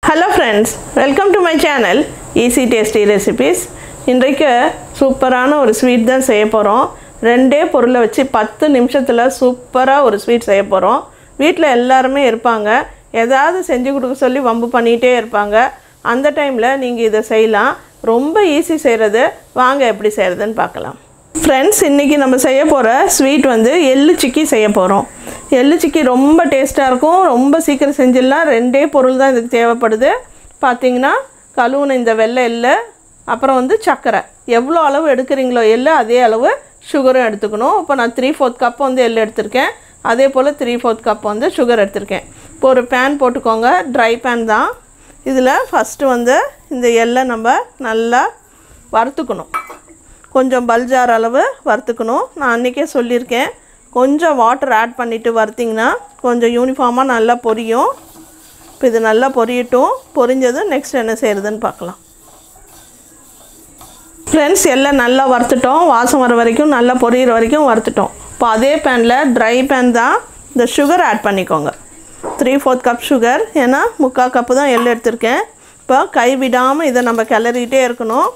hello friends welcome to my channel easy tasty recipes இன்றைக்கு சூப்பரான ஒரு ஸ்வீட் தான் செய்ய போகிறோம் ரெண்டே பொருளை வச்சு பத்து நிமிஷத்தில் சூப்பராக ஒரு ஸ்வீட் செய்ய போகிறோம் வீட்டில் எல்லாருமே இருப்பாங்க ஏதாவது செஞ்சு கொடுக்க சொல்லி வம்பு பண்ணிகிட்டே இருப்பாங்க அந்த டைமில் நீங்கள் இதை செய்யலாம் ரொம்ப ஈஸி செய்கிறது வாங்க எப்படி செய்கிறதுன்னு பார்க்கலாம் ஃப்ரெண்ட்ஸ் இன்றைக்கி நம்ம செய்ய போகிற ஸ்வீட் வந்து எள்ளு சிக்கி செய்ய போகிறோம் எள்ளு சிக்கி ரொம்ப டேஸ்ட்டாக இருக்கும் ரொம்ப சீக்கிரம் செஞ்சிடலாம் ரெண்டே பொருள் தான் இதுக்கு தேவைப்படுது பார்த்தீங்கன்னா கழுவுன இந்த வெள்ளை எள்ளு அப்புறம் வந்து சர்க்கரை எவ்வளோ அளவு எடுக்கிறீங்களோ எள்ளு அதே அளவு சுகரும் எடுத்துக்கணும் இப்போ நான் த்ரீ ஃபோர்த் கப் வந்து எள்ளு எடுத்திருக்கேன் அதே போல் த்ரீ ஃபோர்த் கப் வந்து சுகர் எடுத்திருக்கேன் இப்போ ஒரு பேன் போட்டுக்கோங்க ட்ரை பேன் தான் இதில் ஃபஸ்ட்டு வந்து இந்த எள்ளை நம்ம நல்லா வறுத்துக்கணும் கொஞ்சம் பல்ஜார் அளவு வறுத்துக்கணும் நான் அன்றைக்கே சொல்லியிருக்கேன் கொஞ்சம் வாட்டர் ஆட் பண்ணிவிட்டு வறுத்திங்கன்னா கொஞ்சம் யூனிஃபார்மாக நல்லா பொரியும் இப்போ இது நல்லா பொரியட்டும் பொரிஞ்சதும் நெக்ஸ்ட் என்ன செய்கிறதுன்னு பார்க்கலாம் ஃப்ரெண்ட்ஸ் எல்லாம் நல்லா வறுத்துட்டோம் வாசம் வர வரைக்கும் நல்லா பொரியிற வரைக்கும் வறுத்துட்டோம் இப்போ அதே பேனில் ட்ரை பேன் தான் இந்த சுகர் ஆட் பண்ணிக்கோங்க த்ரீ ஃபோர்த் கப் சுகர் ஏன்னா முக்கால் கப்பு தான் எள்ளு எடுத்திருக்கேன் இப்போ கை விடாமல் இதை நம்ம கிளறிக்கிட்டே இருக்கணும்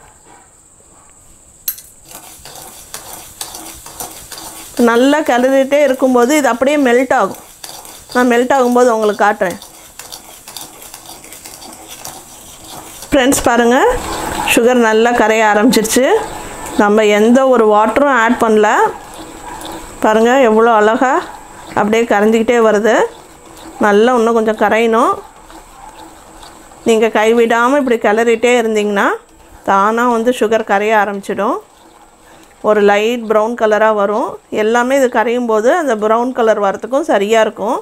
நல்லா கிளறிட்டே இருக்கும்போது இது அப்படியே மெல்ட் ஆகும் நான் மெல்ட் ஆகும்போது உங்களுக்கு காட்டுறேன் ஃப்ரெண்ட்ஸ் பாருங்கள் சுகர் நல்லா கரைய ஆரம்பிச்சிருச்சு நம்ம எந்த ஒரு வாட்டரும் ஆட் பண்ணல பாருங்கள் எவ்வளோ அழகாக அப்படியே கரைஞ்சிக்கிட்டே வருது நல்லா இன்னும் கொஞ்சம் கரையணும் நீங்கள் கைவிடாமல் இப்படி கிளறிட்டே இருந்தீங்கன்னா தானாக வந்து சுகர் கரைய ஆரம்பிச்சிடும் ஒரு லைட் ப்ரௌன் கலராக வரும் எல்லாமே இது கரையும் போது அந்த ப்ரௌன் கலர் வரத்துக்கும் சரியாக இருக்கும்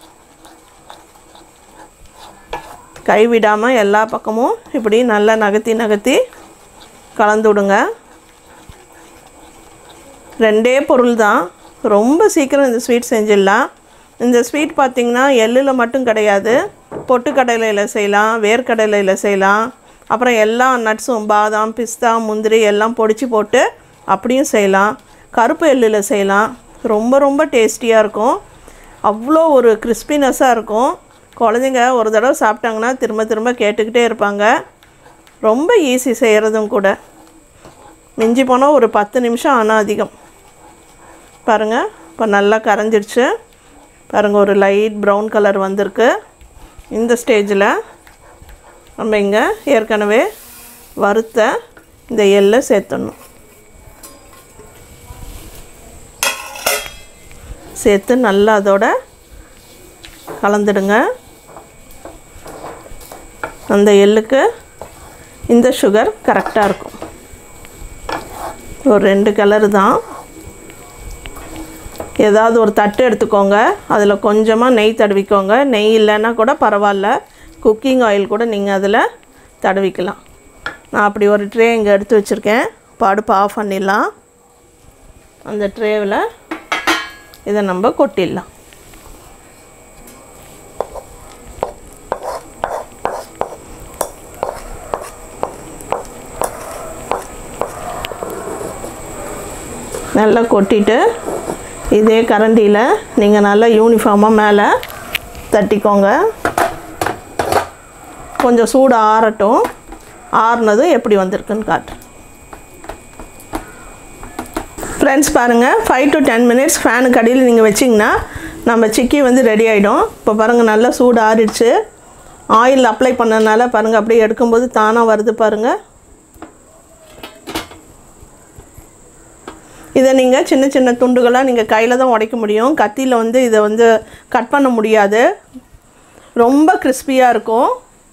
கைவிடாமல் எல்லா பக்கமும் இப்படி நல்லா நகர்த்தி நகர்த்தி கலந்து விடுங்க ரெண்டே பொருள் தான் ரொம்ப சீக்கிரம் இந்த ஸ்வீட் செஞ்சிடலாம் இந்த ஸ்வீட் பார்த்திங்கன்னா எள்ளில் மட்டும் கிடையாது பொட்டுக்கடலையில் செய்யலாம் வேர்க்கடலையில் செய்யலாம் அப்புறம் எல்லா நட்ஸும் பாதாம் பிஸ்தா முந்திரி எல்லாம் பொடிச்சு போட்டு அப்படியும் செய்யலாம் கருப்பு எள்ளில் செய்யலாம் ரொம்ப ரொம்ப டேஸ்டியாக இருக்கும் அவ்வளோ ஒரு கிறிஸ்பினஸ்ஸாக இருக்கும் குழந்தைங்க ஒரு தடவை சாப்பிட்டாங்கன்னா திரும்ப திரும்ப கேட்டுக்கிட்டே இருப்பாங்க ரொம்ப ஈஸி செய்கிறதும் கூட மிஞ்சி போனால் ஒரு பத்து நிமிஷம் ஆனால் அதிகம் பாருங்கள் இப்போ நல்லா கரைஞ்சிடுச்சு பாருங்கள் ஒரு லைட் ப்ரௌன் கலர் வந்திருக்கு இந்த ஸ்டேஜில் நம்ம இங்கே ஏற்கனவே வறுத்த இந்த எள்ளை சேர்த்துடணும் சேர்த்து நல்லா அதோட கலந்துடுங்க அந்த எள்ளுக்கு இந்த சுகர் கரெக்டாக இருக்கும் ஒரு ரெண்டு கலரு தான் ஏதாவது ஒரு தட்டு எடுத்துக்கோங்க அதில் கொஞ்சமாக நெய் தடவிக்கோங்க நெய் இல்லைன்னா கூட பரவாயில்ல குக்கிங் ஆயில் கூட நீங்கள் அதில் தடவிக்கலாம் நான் அப்படி ஒரு ட்ரே இங்கே எடுத்து வச்சுருக்கேன் இப்போ அடுப்பு ஆஃப் பண்ணிடலாம் அந்த ட்ரேவில் இதை நம்ம கொட்டிடலாம் நல்லா கொட்டிட்டு இதே கரண்டியில் நீங்கள் நல்லா யூனிஃபார்மாக மேலே தட்டிக்கோங்க கொஞ்சம் சூடு ஆறட்டும் ஆறுனதும் எப்படி வந்திருக்குன்னு காட்டு ஃப்ரெண்ட்ஸ் பாருங்கள் ஃபைவ் டு டென் மினிட்ஸ் ஃபேனுக்கு அடியில் நீங்கள் வச்சிங்கன்னா நம்ம சிக்கி வந்து ரெடி ஆகிடும் இப்போ பாருங்கள் நல்லா சூடு ஆறிடுச்சு ஆயில் அப்ளை பண்ணனால பாருங்கள் அப்படியே எடுக்கும்போது தானாக வருது பாருங்கள் இதை நீங்கள் சின்ன சின்ன துண்டுகளாக நீங்கள் கையில் தான் உடைக்க முடியும் கத்தியில் வந்து இதை வந்து கட் பண்ண முடியாது ரொம்ப கிறிஸ்பியாக இருக்கும்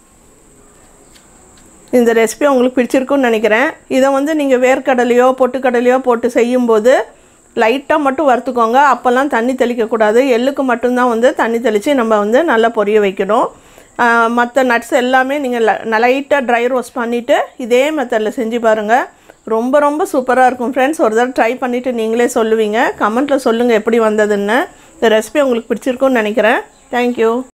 இந்த ரெசிபி உங்களுக்கு பிடிச்சிருக்குன்னு நினைக்கிறேன் இதை வந்து நீங்கள் வேர்க்கடலையோ பொட்டுக்கடலையோ போட்டு செய்யும்போது லைட்டாக மட்டும் வறுத்துக்கோங்க அப்போல்லாம் தண்ணி தெளிக்கக்கூடாது எள்ளுக்கு மட்டும்தான் வந்து தண்ணி தெளித்து நம்ம வந்து நல்லா பொரிய வைக்கணும் மற்ற நட்ஸ் எல்லாமே நீங்கள் லைட்டாக ட்ரை ரோஸ்ட் பண்ணிவிட்டு இதே மெத்தடில் செஞ்சு பாருங்கள் ரொம்ப ரொம்ப சூப்பராக இருக்கும் ஃப்ரெண்ட்ஸ் ஒரு தடவை ட்ரை பண்ணிவிட்டு நீங்களே சொல்லுவீங்க கமெண்ட்டில் சொல்லுங்கள் எப்படி வந்ததுன்னு இந்த ரெசிபி உங்களுக்கு பிடிச்சிருக்குன்னு நினைக்கிறேன் தேங்க்யூ